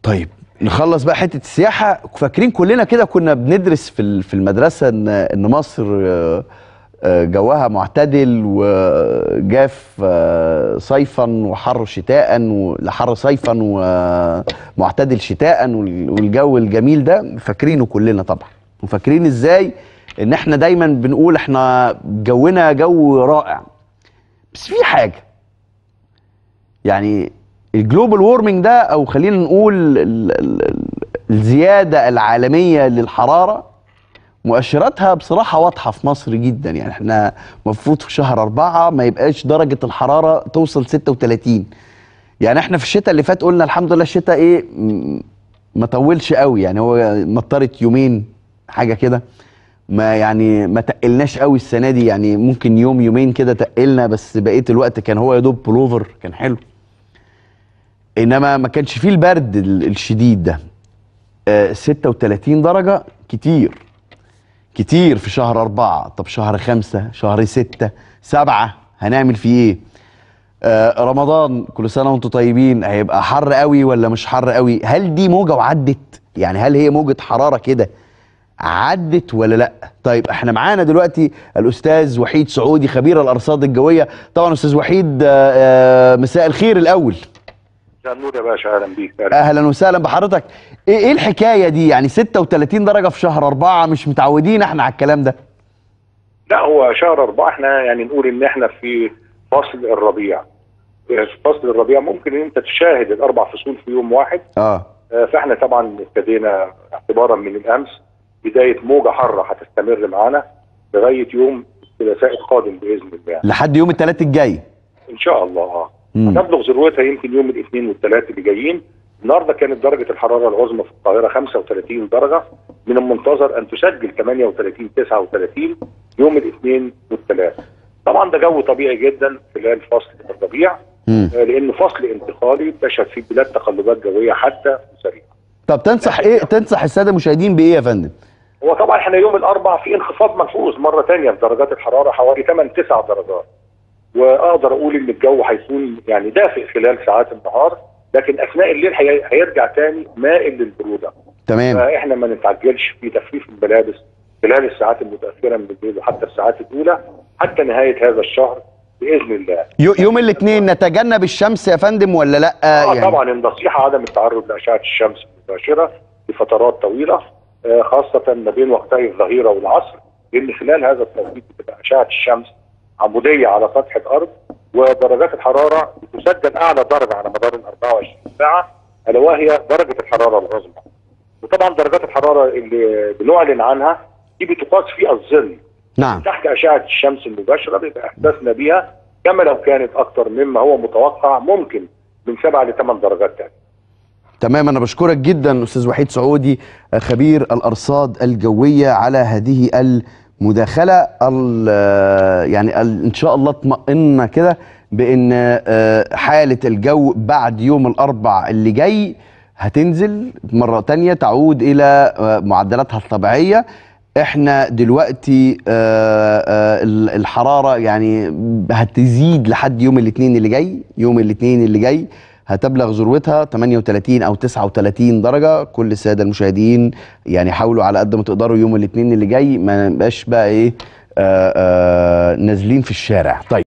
طيب نخلص بقى حته السياحه فاكرين كلنا كده كنا بندرس في ال- في المدرسه ان ان مصر آه، آه، جوها معتدل وجاف آه، صيفا وحر شتاء وحر صيفا ومعتدل شتاء وال- والجو الجميل ده فاكرينه كلنا طبعا وفاكرين ازاي ان احنا دايما بنقول احنا جونا جو رائع بس في حاجه يعني الجلوبال وورمنج ده او خلينا نقول ال- ال- ال- الزياده العالميه للحراره مؤشراتها بصراحه واضحه في مصر جدا يعني احنا المفروض في شهر أربعة ما يبقاش درجه الحراره توصل 36 يعني احنا في الشتاء اللي فات قلنا الحمد لله الشتاء ايه م- ما طولش قوي يعني هو مطرت يومين حاجه كده ما يعني ما تقلناش قوي السنه دي يعني ممكن يوم يومين كده تقلنا بس بقيه الوقت كان هو يا دوب بلوفر كان حلو انما ما كانش فيه البرد ال- الشديد ده آه 36 درجه كتير كتير في شهر أربعة طب شهر خمسة شهر ستة سبعة هنعمل فيه ايه آه رمضان كل سنة وانتم طيبين هيبقى حر قوي ولا مش حر قوي هل دي موجة وعدت يعني هل هي موجة حرارة كده عدت ولا لا طيب احنا معانا دلوقتي الاستاذ وحيد سعودي خبير الارصاد الجويه طبعا استاذ وحيد آه، آه، مساء الخير الاول مساء النور يا باشا اهلا بيك أهلاً. اهلا وسهلا بحضرتك ايه ايه الحكايه دي يعني 36 درجه في شهر أربعة مش متعودين احنا على الكلام ده لا هو شهر أربعة احنا يعني نقول إن احنا في فصل الربيع في فصل الربيع ممكن إن أنت تشاهد الأربع فصول في يوم واحد اه آه، فاحنا طبعا ابتدينا اعتبارا من الأمس بداية موجة حارة هتستمر معانا لغاية يوم الثلاثاء القادم بإذن الله لحد يوم الثلاث الجاي إن شاء الله اه مم. هتبلغ ذروتها يمكن يوم الاثنين والثلاث اللي جايين النهارده كانت درجه الحراره العظمى في القاهره 35 درجه من المنتظر ان تسجل 38 39 يوم الاثنين والثلاث طبعا ده جو طبيعي جدا خلال فصل الربيع مم. آه، لانه فصل انتقالي تشهد فيه بلاد تقلبات جويه حاده وسريعه طب تنصح ايه تنصح الساده المشاهدين بايه يا فندم هو طبعا احنا يوم الاربع في انخفاض ملحوظ مره ثانيه في درجات الحراره حوالي 8 9 درجات واقدر اقول ان الجو هيكون يعني دافئ خلال ساعات النهار لكن اثناء الليل هي- هيرجع تاني مائل للبروده تمام فاحنا ما نتعجلش في تخفيف الملابس خلال الساعات المتاخره من الليل وحتى الساعات الاولى حتى نهايه هذا الشهر باذن الله. يو- يوم الاثنين نتجنب الشمس يا فندم ولا لا اه طبعا النصيحه عدم التعرض لاشعه الشمس المباشره لفترات طويله آه خاصه ما بين وقتي الظهيره والعصر لان خلال هذا التوقيت بتبقى اشعه الشمس عموديه على سطح الارض ودرجات الحراره بتسجل اعلى درجه على مدار ال 24 ساعه الا وهي درجه الحراره العظمى. وطبعا درجات الحراره اللي بنعلن عنها دي بتقاس في الظل نعم تحت اشعه الشمس المباشره بيبقى احساسنا بيها كما لو كانت اكثر مما هو متوقع ممكن من 7 ل 8 درجات تانية. تمام انا بشكرك جدا استاذ وحيد سعودي خبير الارصاد الجويه على هذه المداخله ال- يعني ال- ان شاء الله اطمئنا كده بان آه، حاله الجو بعد يوم الاربع اللي جاي هتنزل مره تانية تعود الى آه، معدلاتها الطبيعيه احنا دلوقتي آه، آه، ال- الحراره يعني هتزيد لحد يوم الاثنين اللي جاي يوم الاثنين اللي جاي هتبلغ ذروتها 38 او 39 درجه كل الساده المشاهدين يعني حاولوا على قد ما تقدروا يوم الاثنين اللي جاي ما نبقاش بقى ايه آه آه نازلين في الشارع طيب